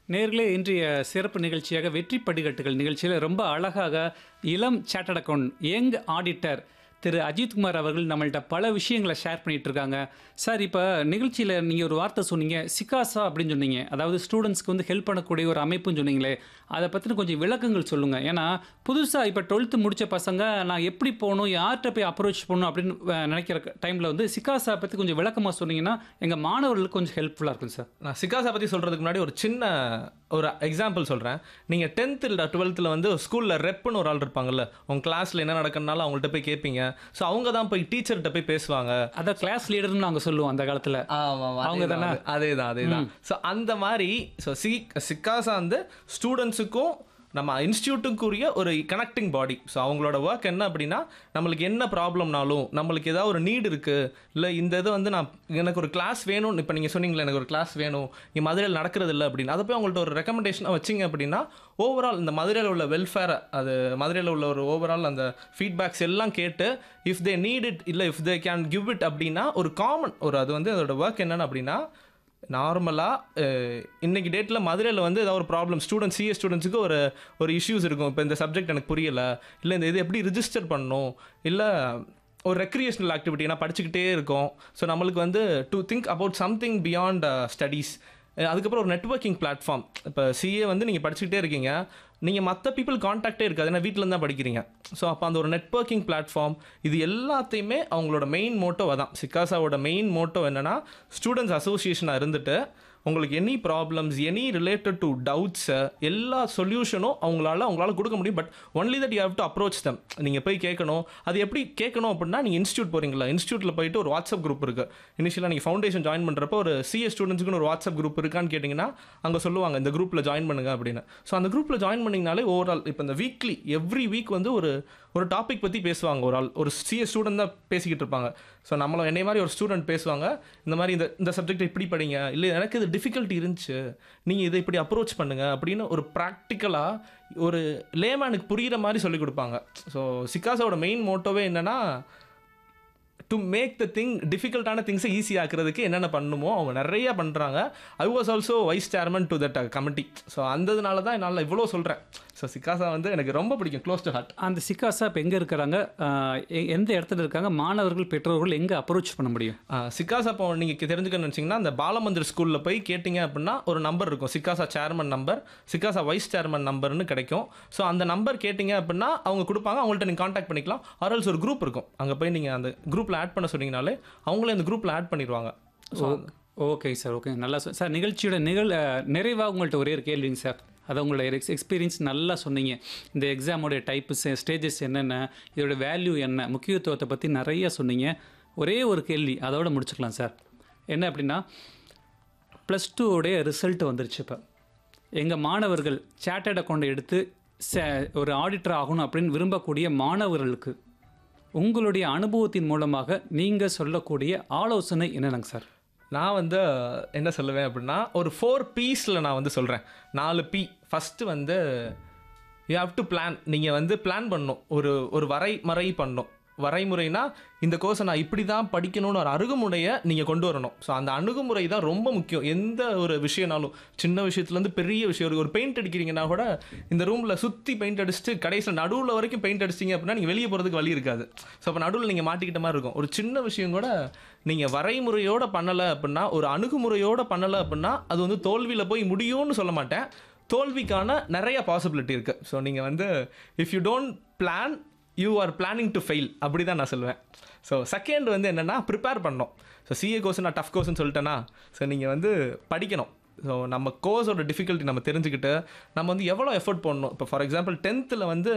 நேர்களே இன்றைய சிறப்பு நிகழ்ச்சியாக வெற்றி படிக்கட்டுகள் நிகழ்ச்சியில் ரொம்ப அழகாக இளம் சார்ட்டர்ட் அக்கௌண்ட் யங் ஆடிட்டர் திரு அஜித்குமார் அவர்கள் நம்மள்ட்ட பல விஷயங்களை ஷேர் பண்ணிட்டு இருக்காங்க சார் இப்போ நிகழ்ச்சியில் நீங்கள் ஒரு வார்த்தை சொன்னீங்க சிகாசா அப்படின்னு சொன்னீங்க அதாவது ஸ்டூடெண்ட்ஸ்க்கு வந்து ஹெல்ப் பண்ணக்கூடிய ஒரு அமைப்புன்னு சொன்னீங்களே அதை பற்றின கொஞ்சம் விளக்கங்கள் சொல்லுங்கள் ஏன்னா புதுசாக இப்போ டுவெல்த்து முடித்த பசங்க நான் எப்படி போகணும் யார்கிட்ட போய் அப்ரோச் பண்ணணும் அப்படின்னு அஹ், நினைக்கிற டைமில் வந்து சிகாசா பற்றி கொஞ்சம் விளக்கமாக சொன்னீங்கன்னா எங்கள் மாணவர்களுக்கு கொஞ்சம் ஹெல்ப்ஃபுல்லாக இருக்கும் சார் நான் சிகாசா பற்றி சொல்கிறதுக்கு முன்னாடி ஒரு சின்ன ஒரு எக்ஸாம்பிள் சொல்கிறேன் நீங்கள் டென்த்து இல்லை டுவெல்த்தில் வந்து ஸ்கூலில் ரெப்புன்னு ஒரு ஆள் இருப்பாங்கல்ல உங்கள் கிளாஸில் என்ன நடக்கணும்னாலும் அவங்கள்ட்ட போய் கேட்பீங்க ஸோ அவங்க தான் போய் டீச்சர்கிட்ட போய் பேசுவாங்க அதான் கிளாஸ் லீடர்னு நாங்கள் சொல்லுவோம் அந்த காலத்தில் அவங்க தானே? அதே தான் அதே தான் ஸோ அந்த மாதிரி ஸோ சி சிக்காசா வந்து ஸ்டூடெண்ட்ஸுக்கும் நம்ம இன்ஸ்டியூட்டுக்குரிய ஒரு கனெக்டிங் பாடி ஸோ அவங்களோட ஒர்க் என்ன அப்படின்னா நம்மளுக்கு என்ன ப்ராப்ளம்னாலும் நம்மளுக்கு ஏதாவது ஒரு நீடு இருக்குது இல்லை இந்த இது வந்து நான் எனக்கு ஒரு கிளாஸ் வேணும்னு இப்போ நீங்கள் சொன்னீங்களே எனக்கு ஒரு கிளாஸ் வேணும் இங்கே மதுரையில் நடக்கிறது இல்லை அப்படின்னு அதை போய் அவங்கள்ட்ட ஒரு ரெக்கமெண்டேஷனாக வச்சிங்க அப்படின்னா ஓவரால் இந்த மதுரையில் உள்ள வெல்ஃபேரை அது மதுரையில் உள்ள ஒரு ஓவரால் அந்த ஃபீட்பேக்ஸ் எல்லாம் கேட்டு இஃப் தே நீட் இட் இல்லை if they can give it அப்படின்னா ஒரு காமன் ஒரு அது வந்து அதோட ஒர்க் என்னன்னு அப்படின்னா நார்மலாக இன்னைக்கு டேட்டில் மதுரையில் வந்து ஏதாவது ஒரு ப்ராப்ளம் ஸ்டூடெண்ட் சிஎஸ் ஸ்டூடெண்ட்ஸுக்கு ஒரு ஒரு இஷ்யூஸ் இருக்கும் இப்போ இந்த சப்ஜெக்ட் எனக்கு புரியலை இல்லை இந்த இது எப்படி ரிஜிஸ்டர் பண்ணணும் இல்லை ஒரு ரெக்ரியேஷனல் ஆக்டிவிட்டி நான் படிச்சுக்கிட்டே இருக்கோம் ஸோ நம்மளுக்கு வந்து to think about something beyond studies அதுக்கப்புறம் ஒரு நெட்வொர்க்கிங் பிளாட்ஃபார்ம் இப்போ சிஏ வந்து நீங்கள் படிச்சுக்கிட்டே இருக்கீங்க நீங்கள் மற்ற பீப்புள் காண்டாக்டே இருக்காது ஏன்னா வீட்டில் தான் படிக்கிறீங்க ஸோ அப்போ அந்த ஒரு நெட்வொர்க்கிங் பிளாட்ஃபார்ம் இது எல்லாத்தையுமே அவங்களோட மெயின் மோட்டோ அதான் சிக்காசாவோட மெயின் மோட்டோ என்னன்னா ஸ்டூடெண்ட்ஸ் அசோசியேஷனாக இருந்துட்டு உங்களுக்கு any problems any related to டவுட்ஸை எல்லா சொல்யூஷனும் அவங்களால அவங்களால கொடுக்க முடியும் but only that you have to approach them நீங்கள் போய் கேட்கணும் அது எப்படி கேட்கணும் அப்படின்னா நீங்கள் இன்ஸ்டியூட் போகிறீங்களா இன்ஸ்டியூட்டில் போயிட்டு ஒரு வாட்ஸ்அப் குரூப் இருக்குது இனிஷியலாக நீங்கள் ஃபவுண்டேஷன் ஜாயின் பண்ணுறப்போ ஒரு சிஎஸ் ஸ்டூடெண்ட்ஸுக்குன்னு ஒரு வாட்ஸ்அப் குரூப் இருக்கான்னு கேட்டிங்கன்னா அங்கே சொல்லுவாங்க இந்த குரூப்பில் ஜாயின் பண்ணுங்க அப்படின்னு ஸோ அந்த குரூப்பில் ஜாயின் பண்ணிங்கனாலே ஓவரால் இப்போ இந்த வீக்லி எவ்ரி வீக் வந்து ஒரு ஒரு டாபிக் பற்றி பேசுவாங்க ஒரு ஆள் ஒரு சிஎஸ் ஸ்டூடெண்ட் தான் பேசிக்கிட்டு இருப்பாங்க ஸோ நம்மள என்னை மாதிரி ஒரு ஸ்டூடெண்ட் பேசுவாங்க இந்த மாதிரி இந்த இந்த சப்ஜெக்ட் இப்படி படிங்க இல்லை எனக்கு இது டிஃபிகல்ட்டி இருந்துச்சு நீங்கள் இதை இப்படி அப்ரோச் பண்ணுங்க அப்படின்னு ஒரு ப்ராக்டிக்கலாக ஒரு லேமேனுக்கு புரிகிற மாதிரி சொல்லி கொடுப்பாங்க ஸோ சிக்காஸோட மெயின் மோட்டோவே என்னன்னா டு மேக் த திங் டிஃபிகல்ட்டான திங்ஸை ஈஸி ஆக்குறதுக்கு என்னென்ன பண்ணுமோ அவங்க நிறைய பண்ணுறாங்க I was also vice chairman to that committee so அந்ததுனால தான் என்னால் இவ்வளோ சொல்கிறேன் ஸோ சிக்காசா வந்து எனக்கு ரொம்ப பிடிக்கும் க்ளோஸ் டு ஹார்ட் அந்த சிக்காசா இப்போ எங்கே இருக்கிறாங்க ஆஹ் எ- எந்த இடத்துல இருக்காங்க மாணவர்கள் பெற்றோர்கள் எங்கே அப்ரோச் பண்ண முடியும் சிக்காசா இப்போ நீங்கள் தெரிஞ்சுக்கணும்னு நினச்சிங்கன்னா அந்த பாலமந்திர் ஸ்கூலில் போய் கேட்டிங்க அப்படின்னா ஒரு நம்பர் இருக்கும் சிக்காசா சேர்மன் நம்பர் சிக்காசா வைஸ் சேர்மன் நம்பர்னு கிடைக்கும் ஸோ அந்த நம்பர் கேட்டிங்க அப்படின்னா அவங்க கொடுப்பாங்க அவங்கள்ட்ட நீங்கள் காண்டாக்ட் பண்ணிக்கலாம் ஆர்எல்ஸ் ஒரு குரூப் இருக்கும் அங்கே போய் நீங்கள் அந்த குரூப்பில் ஆட் பண்ண சொன்னீங்கனாலே அவங்களே அந்த குரூப்பில் ஆட் பண்ணிடுவாங்க ஸோ ஓகே சார் ஓகே நல்லா சொ- சார் நிகழ்ச்சியோட நிகழ் நிறைவாக உங்கள்கிட்ட ஒரே ஒரு கேள்விங்க சார் அதை உங்களோட எக்ஸ் எக்ஸ்பீரியன்ஸ் நல்லா சொன்னீங்க இந்த எக்ஸாமோடைய டைப்ஸ் ஸ்டேஜஸ் என்னென்ன இதோட வேல்யூ என்ன முக்கியத்துவத்தை பற்றி நிறைய சொன்னீங்க ஒரே ஒரு கேள்வி அதோட முடிச்சுக்கலாம் சார் என்ன அப்படின்னா ப்ளஸ் டூவோடைய ரிசல்ட் வந்துருச்சு இப்போ எங்கள் மாணவர்கள் சார்ட்டர்ட் அக்கௌண்ட் எடுத்து ச- ஒரு ஆடிட்டர் ஆகணும் அப்படின்னு விரும்பக்கூடிய மாணவர்களுக்கு உங்களுடைய அனுபவத்தின் மூலமாக நீங்கள் சொல்லக்கூடிய ஆலோசனை என்னென்னங்க சார் நான் வந்து என்ன சொல்லுவேன் அப்படின்னா ஒரு ஃபோர் பீஸில் நான் வந்து சொல்கிறேன் நாலு பி ஃபஸ்ட்டு வந்து யூ ஹாவ் டு பிளான் நீங்கள் வந்து பிளான் பண்ணணும் ஒரு ஒரு வரைமறை பண்ணணும் வரைமுறைனா இந்த கோர்ஸை நான் இப்படி தான் படிக்கணும்னு ஒரு அணுகுமுறையை நீங்கள் கொண்டு வரணும் ஸோ அந்த அணுகுமுறை தான் ரொம்ப முக்கியம் எந்த ஒரு விஷயம்னாலும் சின்ன விஷயத்துலேருந்து பெரிய விஷயம் ஒரு- ஒரு பெயிண்ட் அடிக்கிறீங்கன்னா கூட இந்த ரூமில் சுற்றி பெயிண்ட் அடிச்சுட்டு கடைசியில் நடுவில் வரைக்கும் பெயிண்ட் அடிச்சிங்க அப்படின்னா நீங்கள் வெளியே போகிறதுக்கு வழி இருக்காது ஸோ அப்போ நடுவில் நீங்கள் மாட்டிக்கிட்ட மாதிரி இருக்கும் ஒரு சின்ன விஷயம் கூட நீங்கள் வரைமுறையோட பண்ணலை அப்படின்னா ஒரு அணுகுமுறையோட பண்ணலை அப்படின்னா அது வந்து தோல்வியில் போய் முடியும்னு சொல்ல மாட்டேன் தோல்விக்கான நிறைய பாசிபிலிட்டி இருக்குது ஸோ நீங்கள் வந்து if you don't plan you are planning to fail அப்படி தான் நான் சொல்லுவேன் ஸோ செகண்ட் வந்து என்னென்னா ப்ரிப்பேர் பண்ணணும் ஸோ சிஏ கோர்ஸ் நான் டஃப் கோர்ஸ்னு சொல்லிட்டேன்னா ஸோ நீங்கள் வந்து படிக்கணும் ஸோ நம்ம கோர்ஸோட டிஃபிகல்ட்டி நம்ம தெரிஞ்சுக்கிட்டு நம்ம வந்து எவ்வளோ எஃபோர்ட் பண்ணணும் இப்போ ஃபார் எக்ஸாம்பிள் டென்த்தில் வந்து